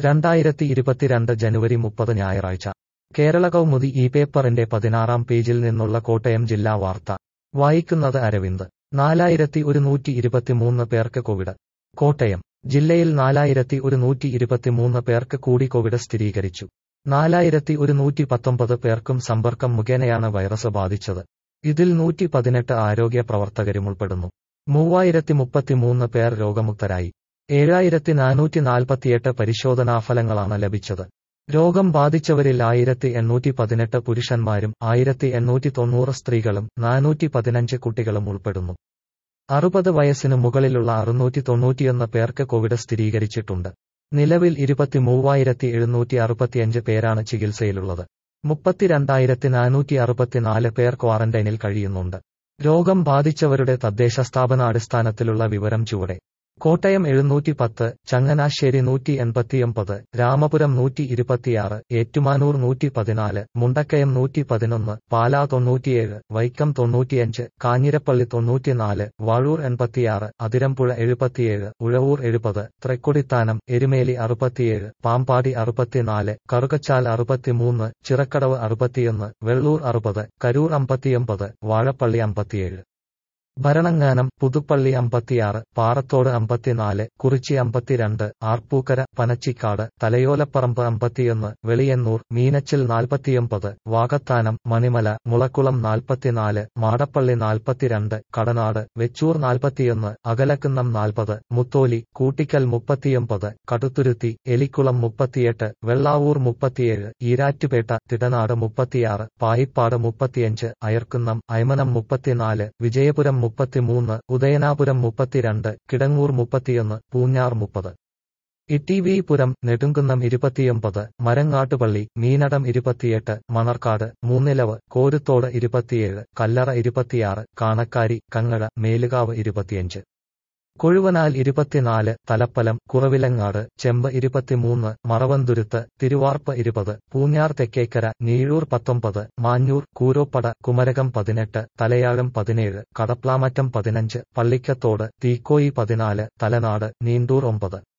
രണ്ടായിരത്തി ഇരുപത്തിരണ്ട് ജനുവരി മുപ്പത് ഞായറാഴ്ച കേരള കൗമുദി ഈ പേപ്പറിന്റെ പതിനാറാം പേജിൽ നിന്നുള്ള കോട്ടയം ജില്ലാ വാർത്ത വായിക്കുന്നത് അരവിന്ദ് നാലായിരത്തി ഒരുന്നൂറ്റി ഇരുപത്തിമൂന്ന് പേർക്ക് കോവിഡ് കോട്ടയം ജില്ലയിൽ നാലായിരത്തി ഒരുന്നൂറ്റി ഇരുപത്തിമൂന്ന് പേർക്ക് കൂടി കോവിഡ് സ്ഥിരീകരിച്ചു നാലായിരത്തി ഒരുന്നൂറ്റി പത്തൊമ്പത് പേർക്കും സമ്പർക്കം മുഖേനയാണ് വൈറസ് ബാധിച്ചത് ഇതിൽ നൂറ്റി പതിനെട്ട് ആരോഗ്യ പ്രവർത്തകരും ഉൾപ്പെടുന്നു മൂവായിരത്തി മുപ്പത്തിമൂന്ന് പേർ രോഗമുക്തരായി ഏഴായിരത്തി നാനൂറ്റി നാൽപ്പത്തിയെട്ട് പരിശോധനാഫലങ്ങളാണ് ലഭിച്ചത് രോഗം ബാധിച്ചവരിൽ ആയിരത്തി എണ്ണൂറ്റി പതിനെട്ട് പുരുഷന്മാരും ആയിരത്തി എണ്ണൂറ്റി തൊണ്ണൂറ് സ്ത്രീകളും നാനൂറ്റി പതിനഞ്ച് കുട്ടികളും ഉൾപ്പെടുന്നു അറുപത് വയസ്സിനു മുകളിലുള്ള അറുന്നൂറ്റി തൊണ്ണൂറ്റിയൊന്ന് പേർക്ക് കോവിഡ് സ്ഥിരീകരിച്ചിട്ടുണ്ട് നിലവിൽ ഇരുപത്തി മൂവായിരത്തി എഴുന്നൂറ്റി അറുപത്തിയഞ്ച് പേരാണ് ചികിത്സയിലുള്ളത് മുപ്പത്തിരണ്ടായിരത്തി നാനൂറ്റി അറുപത്തിനാല് പേർ ക്വാറന്റൈനിൽ കഴിയുന്നുണ്ട് രോഗം ബാധിച്ചവരുടെ തദ്ദേശ സ്ഥാപനാടിസ്ഥാനത്തിലുള്ള വിവരം ചുവടെ കോട്ടയം എഴുന്നൂറ്റി പത്ത് ചങ്ങനാശ്ശേരി നൂറ്റി എൺപത്തിയൊമ്പത് രാമപുരം നൂറ്റി ഇരുപത്തിയാറ് ഏറ്റുമാനൂർ നൂറ്റി പതിനാല് മുണ്ടക്കയം നൂറ്റി പതിനൊന്ന് പാലാ തൊണ്ണൂറ്റിയേഴ് വൈക്കം തൊണ്ണൂറ്റിയഞ്ച് കാഞ്ഞിരപ്പള്ളി തൊണ്ണൂറ്റിനാല് വാഴൂർ എൺപത്തിയാറ് അതിരമ്പുഴ എഴുപത്തിയേഴ് ഉഴവൂർ എഴുപത് തൃക്കൊടിത്താനം എരുമേലി അറുപത്തിയേഴ് പാമ്പാടി അറുപത്തിനാല് കറുകച്ചാൽ അറുപത്തിമൂന്ന് ചിറക്കടവ് അറുപത്തിയൊന്ന് വെള്ളൂർ അറുപത് കരൂർ അമ്പത്തിയൊമ്പത് വാഴപ്പള്ളി അമ്പത്തിയേഴ് ഭരണങ്ങാനം പുതുപ്പള്ളി അമ്പത്തിയാറ് പാറത്തോട് അമ്പത്തിനാല് കുറിച്ചി അമ്പത്തിരണ്ട് ആർപ്പൂക്കര പനച്ചിക്കാട് തലയോലപ്പറമ്പ് അമ്പത്തിയൊന്ന് വെളിയന്നൂർ മീനച്ചിൽ നാൽപ്പത്തിയൊമ്പത് വാകത്താനം മണിമല മുളക്കുളം നാൽപ്പത്തിനാല് മാടപ്പള്ളി നാൽപ്പത്തിരണ്ട് കടനാട് വെച്ചൂർ നാൽപ്പത്തിയൊന്ന് അകലക്കുന്നം നാൽപ്പത് മുത്തോലി കൂട്ടിക്കൽ മുപ്പത്തിയൊമ്പത് കടുത്തുരുത്തി എലിക്കുളം മുപ്പത്തിയെട്ട് വെള്ളാവൂർ മുപ്പത്തിയേഴ് ഈരാറ്റുപേട്ട തിടനാട് മുപ്പത്തിയാറ് പായിപ്പാട് മുപ്പത്തിയഞ്ച് അയർക്കുന്നം അയമനം മുപ്പത്തിനാല് വിജയപുരം മുപ്പത്തിമൂന്ന് ഉദയനാപുരം മുപ്പത്തിരണ്ട് കിടങ്ങൂർ മുപ്പത്തിയൊന്ന് പൂഞ്ഞാർ മുപ്പത് ഇട്ടിവിപുരം നെടുങ്കുന്നം ഇരുപത്തിയൊമ്പത് മരങ്ങാട്ടുപള്ളി മീനടം ഇരുപത്തിയെട്ട് മണർക്കാട് മൂന്നിലവ് കോരുത്തോട് ഇരുപത്തിയേഴ് കല്ലറ ഇരുപത്തിയാറ് കാണക്കാരി കങ്ങഴ മേലുകാവ് ഇരുപത്തിയഞ്ച് കൊഴുവനാൽ ഇരുപത്തിനാല് തലപ്പലം കുറവിലങ്ങാട് ചെമ്പ് ഇരുപത്തിമൂന്ന് മറവന്തുരുത്ത് തിരുവാർപ്പ് ഇരുപത് പൂഞ്ഞാർ തെക്കേക്കര നീഴൂർ പത്തൊമ്പത് മാഞ്ഞൂർ കൂരോപ്പട കുമരകം പതിനെട്ട് തലയാഴം പതിനേഴ് കടപ്ലാമറ്റം പതിനഞ്ച് പള്ളിക്കത്തോട് തീക്കോയി പതിനാല് തലനാട് നീണ്ടൂർ ഒമ്പത്